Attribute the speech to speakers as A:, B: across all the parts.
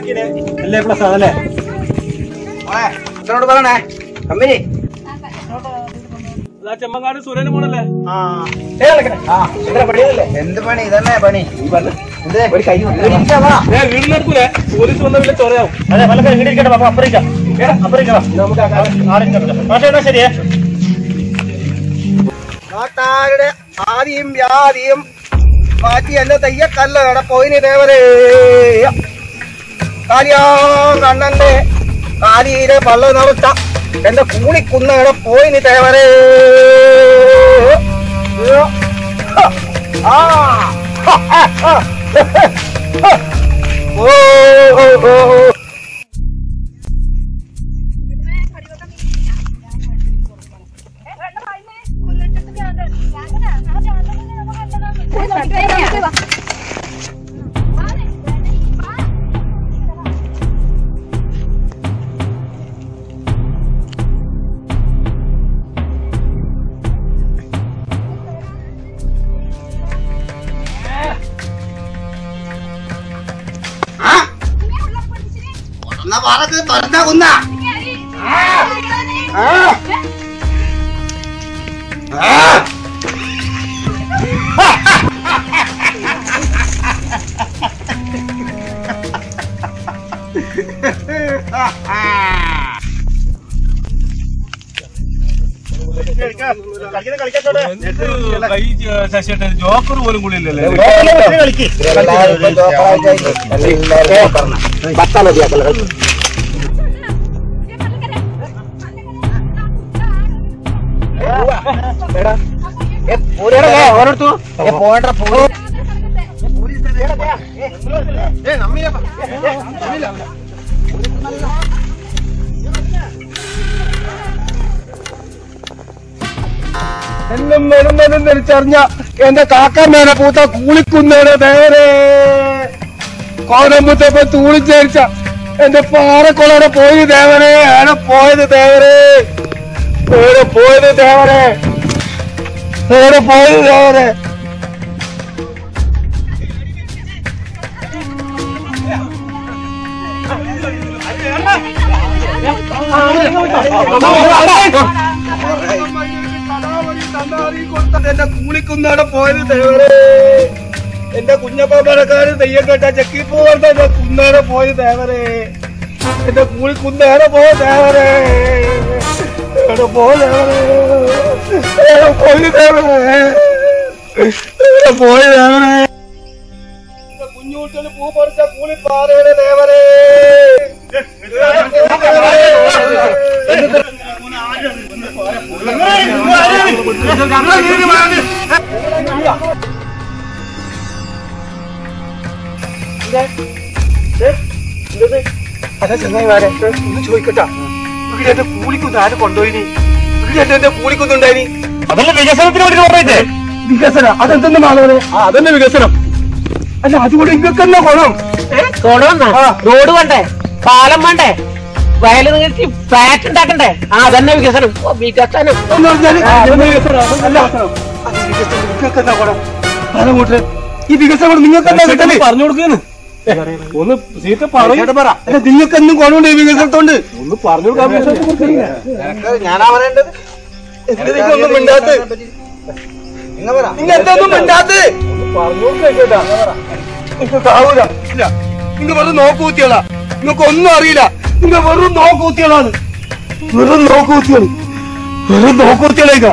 A: അല്ലേ പ്ലസ് ആണല്ലേ
B: എന്നോട് പറയണേ കമ്പനി
A: ചെമ്മങ്ങാട് സുരേന് പോണല്ലേ
B: എന്ത് പണി ഇതന്നെ പണി ഇത് ഒരു കൈ
A: വീടിനടുക്കൂലേ പോലീസ് വന്ന വലിയ ചൊറയാവും
C: അതെ പലക്കെ ഇടിക്കട്ടെ പാപ്പ അപ്പറിക്കാം അപ്പറിക്കാം നമുക്ക് ശരിയേ
B: നാട്ടാരുടെ ആദിയും വ്യാധിയും മാറ്റി എന്നെ തെയ്യക്കല്ല എവിടെ പോയിന് ദേവരേ കാലിയാ കണ്ണന്റെ കാലിയിലെ പള്ള നിറച്ച എന്റെ കൂണിക്കുന്ന എവിടെ പോയിന് ദേവരേ ആ ഓ ഓ ഓ എന്നാ പറക്ക് തുറന്നാ കുന്ന
A: കൈ ശശിയേട്ടൻ ജോക്കർ പോലും കൂടി ഇല്ലല്ലേ
B: ഓരോരുത്തു പോകണ്ട പോ എന്നും മെനും തിരിച്ചറിഞ്ഞ എന്റെ കാക്കമ്മേനെ പൂത്ത കൂളിക്കുന്നേടെ നേരെ കോലമ്പുത്തപ്പ തൂളിച്ചേരിച്ച എന്റെ പാറക്കൊളടെ പോയി ദേവനെ ഏടെ പോയത് ദേവരെ ഏടെ പോയത് ദേവരെ ഏടെ പോയത് ദേവരെ എന്റെ കൂളിക്കുന്നവിടെ പോയത് ദേവരെ എന്റെ കുഞ്ഞപ്പമരക്കാര് തെയ്യം കെട്ട ചെക്കിപ്പ് കൊണ്ട് എന്റെ കുന്നേടെ പോയത് ദേവരെ എന്റെ കൂളിക്കുന്നേടെ പോയ ദേവരെ എവിടെ പോയ ദേവരെ എവിടെ പോയി ദേവരെ എവിടെ പോയ ദേവരെ കുഞ്ഞുകുട്ടികൾ പൂ പറിച്ച കൂലിപ്പാറയുടെ ദേവരെ അതാ ചെങ്ങായിമാരെ ഒന്ന് ചോദിക്കട്ടാ ഇവിടെ എന്റെ കൂലിക്കുന്ന് ആര് കൊണ്ടുപോയിനി ഇവിടെ എന്റെ എന്റെ കൂലിക്കുന്നുണ്ടായിനി
C: അതല്ല വികസനത്തിന് വേണ്ടി പറഞ്ഞേ
B: വികസനം അതെന്തെന്ന് മാളവനെ അതന്നെ വികസനം അല്ല അതുകൊണ്ട് നിങ്ങൾക്ക് എന്താ ഗുണം
D: കൊണ്ടുവന്ന റോഡ് വേണ്ടേ പാലം വേണ്ടേ വയല് നികത്തി ഫ്ലാറ്റ് ഉണ്ടാക്കണ്ടേ ആ അതന്നെ വികസനം ഓ, വികസനം
B: എന്ന് പറഞ്ഞാല് അതന്നെ വികസനം അതല്ല അത് വികസനം നിങ്ങൾക്ക് എന്താ ഗുണം പല കൂട്ടര് ഈ വികസനം കൊണ്ട് നിങ്ങൾക്ക് എന്താ കിട്ടല്
A: പറഞ്ഞു കൊടുക്കുന്നു ഒന്ന് സീറ്റ് പറയും
B: അല്ല നിങ്ങൾക്ക് എന്തും ഗുണമുണ്ട് ഈ വികസനത്തോണ്ട്
A: ഒന്ന് പറഞ്ഞു കൊടുക്കാൻ
B: ഞാനാ പറയേണ്ടത് എന്തിനൊന്നും മിണ്ടാത്ത നിങ്ങൾ എന്തൊന്നും മിണ്ടാത്ത
A: പറഞ്ഞു കൊടുക്കേട്ടാ
B: നിങ്ങൾക്ക് ആവൂല ഇല്ല നിങ്ങൾ വെറും നോക്കൂത്തികളാ നിങ്ങൾക്ക് ഒന്നും അറിയില്ല നിങ്ങൾ വെറും നോക്കൂത്തികളാണ് വെറും നോക്കൂത്തികൾ വെറും നോക്കൂത്തികളേക്ക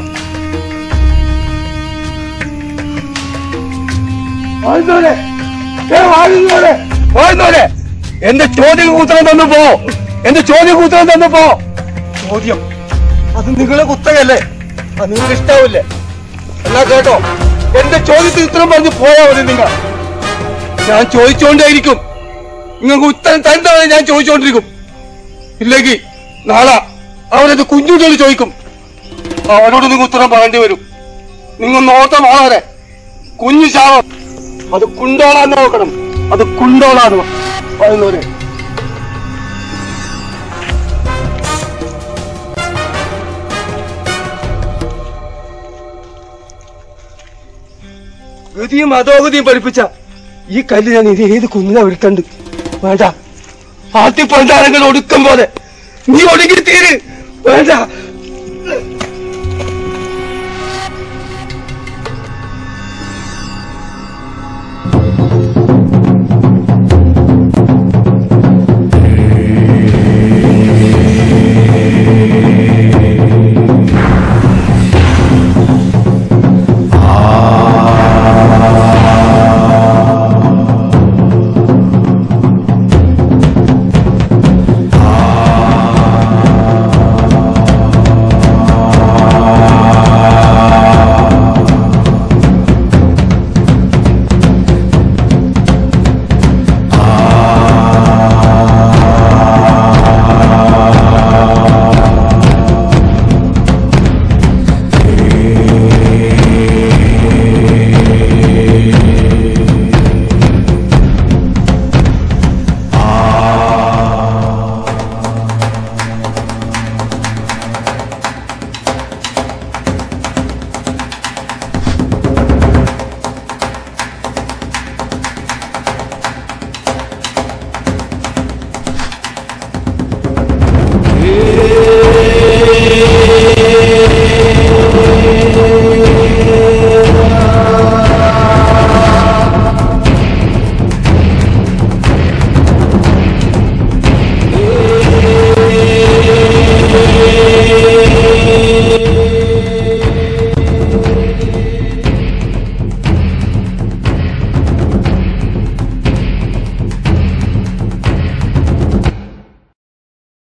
B: വാഴുന്നോലെ ഏ വാഴുന്നോലെ വാഴുന്നോലെ എന്റെ ചോദ്യം കൂത്തരം തന്നു പോ എന്റെ ചോദ്യം കൂത്തരം തന്നു പോ ചോദ്യം അത് നിങ്ങളെ കുത്തകല്ലേ അത് നിങ്ങൾക്ക് ഇഷ്ടാവില്ലേ എന്നാ കേട്ടോ എന്റെ ചോദ്യത്തിന് ഉത്തരം പറഞ്ഞ് പോയാ മതി നിങ്ങൾ ഞാൻ ചോദിച്ചുകൊണ്ടേയിരിക്കും നിങ്ങൾക്ക് ഉത്തരം തരുന്നതാണ് ഞാൻ ചോദിച്ചുകൊണ്ടിരിക്കും ഇല്ലെങ്കിൽ നാളെ അവരത് കുഞ്ഞുകൾ ചോദിക്കും അവരോട് നിങ്ങൾ ഉത്തരം പറയേണ്ടി വരും നിങ്ങൾ നോട്ടം വളരെ കുഞ്ഞു ശാപം അത് കുണ്ടോളാന്ന് നോക്കണം അത് കുണ്ടോളാന്ന് പറയുന്നവര് ഗതിയും അധോഗതിയും പഠിപ്പിച്ച ഈ കല്ല് ഞാൻ ഇത് ഏത് കുന്നിനാ വിരുത്തണ്ട് വേണ്ട ആദ്യ പണ്ടാരങ്ങൾ ഒടുക്കം പോലെ നീ ഒടുങ്ങി തീര് വേണ്ട